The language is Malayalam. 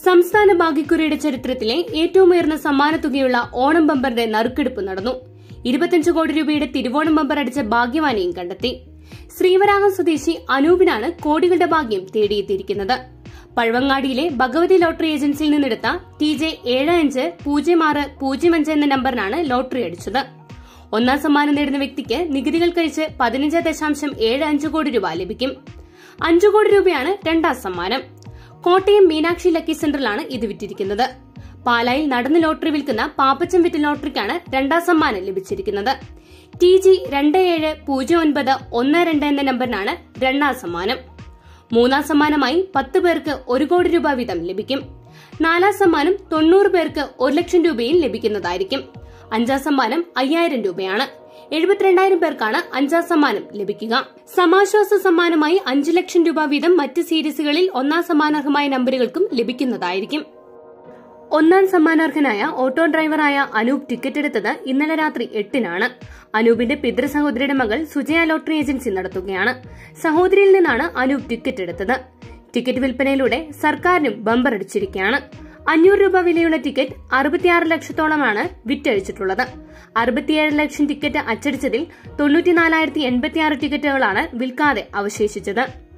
സംസ്ഥാന ഭാഗ്യക്കുറിയുടെ ചരിത്രത്തിലെ ഏറ്റവും ഉയർന്ന സമ്മാനത്തുകയുള്ള ഓണം ബമ്പറിന്റെ നറുക്കെടുപ്പ് നടന്നു ഇരുപത്തിയഞ്ച് കോടി രൂപയുടെ തിരുവോണം ബമ്പർ അടിച്ച ഭാഗ്യവാനെയും കണ്ടെത്തി ശ്രീവരാഹം സ്വദേശി അനൂപിനാണ് കോടികളുടെ ഭാഗ്യം തേടിയെത്തിയിരിക്കുന്നത് പഴവങ്ങാടിയിലെ ഭഗവതി ലോട്ടറി ഏജൻസിയിൽ നിന്നെടുത്ത ടി ജെ ഏഴ് അഞ്ച് പൂജ്യം ആറ് പൂജ്യം അഞ്ച് എന്ന നമ്പറിനാണ് ലോട്ടറി അടിച്ചത് ഒന്നാം സമ്മാനം നേടുന്ന വ്യക്തിക്ക് നികുതികൾ കഴിച്ച് പതിനഞ്ച് ദശാംശം ഏഴ് അഞ്ച് കോടി രൂപ ലഭിക്കും അഞ്ചു കോടി രൂപയാണ് രണ്ടാം സമ്മാനം കോട്ടയം മീനാക്ഷി ലക്കി സെന്ററിലാണ് ഇത് വിറ്റിരിക്കുന്നത് പാലായിൽ നടന്ന് ലോട്ടറി വിൽക്കുന്ന പാപ്പച്ചൻ വിറ്റ് ലോട്ടറിക്കാണ് രണ്ടാം സമ്മാനം ലഭിച്ചിരിക്കുന്നത് ടി ജി രണ്ട് ഏഴ് പൂജ്യം ഒൻപത് ഒന്ന് രണ്ട് എന്ന നമ്പറിനാണ് രണ്ടാം സമ്മാനം മൂന്നാം സമ്മാനമായി പത്ത് പേർക്ക് ഒരു കോടി രൂപ വീതം ലഭിക്കും നാലാം സമ്മാനം തൊണ്ണൂറ് പേർക്ക് ഒരു ലക്ഷം രൂപയും ലഭിക്കുന്നതായിരിക്കും അഞ്ചാം സമ്മാനം അയ്യായിരം രൂപയാണ് എഴുപത്തിരണ്ടായിരം പേർക്കാണ് അഞ്ചാം സമ്മാനം ലഭിക്കുക സമാശ്വാസ സമ്മാനമായി അഞ്ചു ലക്ഷം രൂപ വീതം മറ്റ് സീരീസുകളിൽ ഒന്നാം സമ്മാനാർഹമായ നമ്പറുകൾക്കും ലഭിക്കുന്നതായിരിക്കും ഒന്നാം സമ്മാനാർഹനായ ഓട്ടോ ഡ്രൈവറായ അനൂപ് ടിക്കറ്റ് എടുത്തത് ഇന്നലെ രാത്രി എട്ടിനാണ് അനൂപിന്റെ പിതൃ സഹോദരിയുടെ മകൾ സുജയ ലോട്ടറി ഏജൻസി നടത്തുകയാണ് സഹോദരിയിൽ നിന്നാണ് അനൂപ് ടിക്കറ്റ് എടുത്തത് ടിക്കറ്റ് വിൽപ്പനയിലൂടെ സർക്കാരിനും ബമ്പർ അടിച്ചിരിക്കുകയാണ് അഞ്ഞൂറ് രൂപ വിലയുള്ള ടിക്കറ്റ് അറുപത്തിയാറ് ലക്ഷത്തോളമാണ് വിറ്റഴിച്ചിട്ടുള്ളത് അറുപത്തിയേഴ് ലക്ഷം ടിക്കറ്റ് അച്ചടിച്ചതിൽ തൊണ്ണൂറ്റിനാലായിരത്തി എൺപത്തിയാറ് ടിക്കറ്റുകളാണ് വിൽക്കാതെ അവശേഷിച്ചത്